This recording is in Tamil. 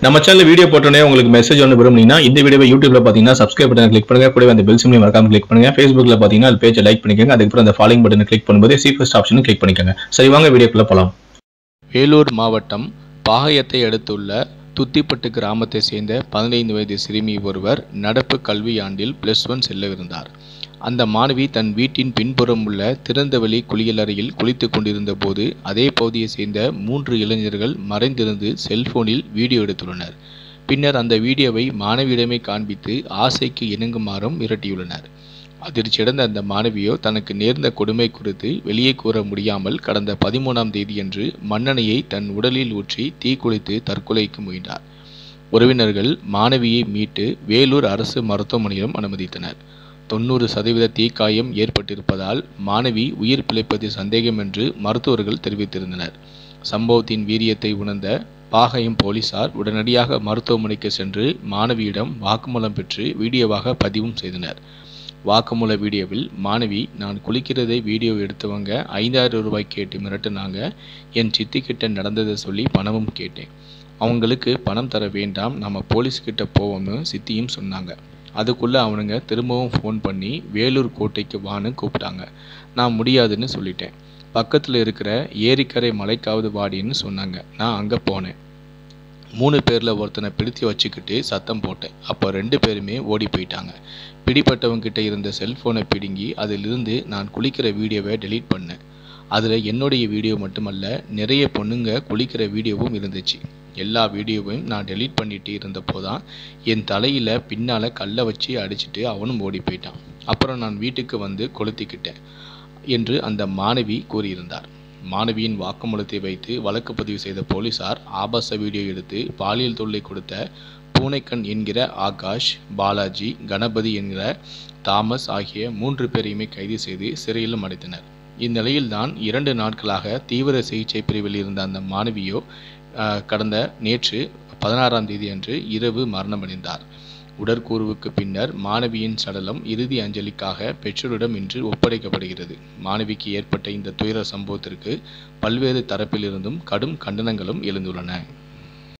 நம்ம சேனல் வீடியோ போட்டோன்னே உங்களுக்கு மெசேஜ் ஒன்று விரும்புனீங்கன்னா இந்த வீடியோவை யூடியூப்ல பார்த்தீங்கன்னா சப்ஸ்கிரைப் பட்டன் கிளிக் பண்ணுங்க கூடவே அந்த பெல் சிம்லையும் மறக்காம கிளிக் பண்ணுங்க ஃபேஸ்புக்ல பார்த்தீங்கன்னா அது பேஜை லைக் பண்ணிக்கோங்க அதுக்கப்புறம் அந்த ஃபாலோயிங் பட்டனை கிளிக் பண்ணும்போது சி ஃபர்ஸ்ட் ஆப்ஷனும் கிளிக் பண்ணிக்கோங்க சரி வாங்க வீடியோக்குள்ள போலாம் வேலூர் மாவட்டம் பாளையத்தை அடுத்துள்ள துத்திப்பட்டு கிராமத்தை சேர்ந்த பதினைந்து வயது சிறுமி ஒருவர் நடப்பு கல்வியாண்டில் பிளஸ் ஒன் செல்லவிருந்தார் அந்த மாணவி தன் வீட்டின் பின்புறம் உள்ள திறந்தவெளி குளியலறையில் குளித்துக் கொண்டிருந்த போது அதே பகுதியை சேர்ந்த மூன்று இளைஞர்கள் மறைந்திருந்து செல்போனில் வீடியோ எடுத்துள்ளனர் பின்னர் அந்த வீடியோவை மாணவியிடமே காண்பித்து ஆசைக்கு இணங்குமாறும் மிரட்டியுள்ளனர் அதிர்ச்சியடைந்த அந்த மாணவியோ தனக்கு நேர்ந்த கொடுமை குறித்து வெளியே கூற முடியாமல் கடந்த பதிமூணாம் தேதியன்று மண்ணெண்ணெயை தன் உடலில் ஊற்றி தீக்குளித்து தற்கொலைக்கு முயன்றார் உறவினர்கள் மாணவியை மீட்டு வேலூர் அரசு மருத்துவமனையிலும் அனுமதித்தனர் தொண்ணூறு சதவீத தீக்காயம் ஏற்பட்டிருப்பதால் மாணவி உயிர் பிழைப்பது சந்தேகம் என்று மருத்துவர்கள் தெரிவித்திருந்தனர் சம்பவத்தின் வீரியத்தை உணர்ந்த பாகையம் போலீசார் உடனடியாக மருத்துவமனைக்கு சென்று மாணவியிடம் வாக்குமூலம் பெற்று வீடியோவாக பதிவும் செய்தனர் வாக்குமூல வீடியோவில் மாணவி நான் குளிக்கிறதை வீடியோ எடுத்தவங்க ஐந்தாயிரம் ரூபாய் கேட்டு மிரட்டுனாங்க என் சித்தி கிட்ட நடந்ததை சொல்லி பணமும் கேட்டேன் அவங்களுக்கு பணம் தர வேண்டாம் நம்ம போலீஸ் கிட்ட போவோம்னு சித்தியும் சொன்னாங்க அதுக்குள்ளே அவனுங்க திரும்பவும் ஃபோன் பண்ணி வேலூர் கோட்டைக்கு வான்னு கூப்பிட்டாங்க நான் முடியாதுன்னு சொல்லிட்டேன் பக்கத்தில் இருக்கிற ஏரிக்கரை மலைக்காவது வாடின்னு சொன்னாங்க நான் அங்கே போனேன் மூணு பேரில் ஒருத்தனை பிடித்து வச்சுக்கிட்டு சத்தம் போட்டேன் அப்போ ரெண்டு பேருமே ஓடி போயிட்டாங்க பிடிப்பட்டவங்க கிட்ட இருந்த செல்ஃபோனை பிடுங்கி அதிலிருந்து நான் குளிக்கிற வீடியோவை டெலீட் பண்ணேன் அதில் என்னுடைய வீடியோ மட்டுமல்ல நிறைய பொண்ணுங்க குளிக்கிற வீடியோவும் இருந்துச்சு எல்லா வீடியோவையும் நான் டெலீட் பண்ணிட்டு இருந்தப்போ தான் என் தலையில் பின்னால் கல்லை வச்சு அடிச்சிட்டு அவனும் ஓடி போயிட்டான் அப்புறம் நான் வீட்டுக்கு வந்து கொளுத்திக்கிட்டேன் என்று அந்த மாணவி கூறியிருந்தார் மாணவியின் வாக்குமூலத்தை வைத்து வழக்கு பதிவு செய்த போலீசார் ஆபாச வீடியோ எடுத்து பாலியல் தொல்லை கொடுத்த பூனைக்கண் என்கிற ஆகாஷ் பாலாஜி கணபதி என்கிற தாமஸ் ஆகிய மூன்று பேரையுமே கைது செய்து சிறையிலும் அடைத்தனர் இந்நிலையில்தான் இரண்டு நாட்களாக தீவிர சிகிச்சை பிரிவில் இருந்த அந்த மாணவியோ ஆஹ், கடந்த நேற்று பதினாறாம் தேதி அன்று இரவு மரணமடைந்தார் உடற்கூறுவுக்கு பின்னர் மாணவியின் சடலம் இறுதி அஞ்சலிக்காக பெற்றோரிடம் இன்று ஒப்படைக்கப்படுகிறது மாணவிக்கு ஏற்பட்ட இந்த துயர சம்பவத்திற்கு பல்வேறு தரப்பிலிருந்தும் கடும் கண்டனங்களும் எழுந்துள்ளன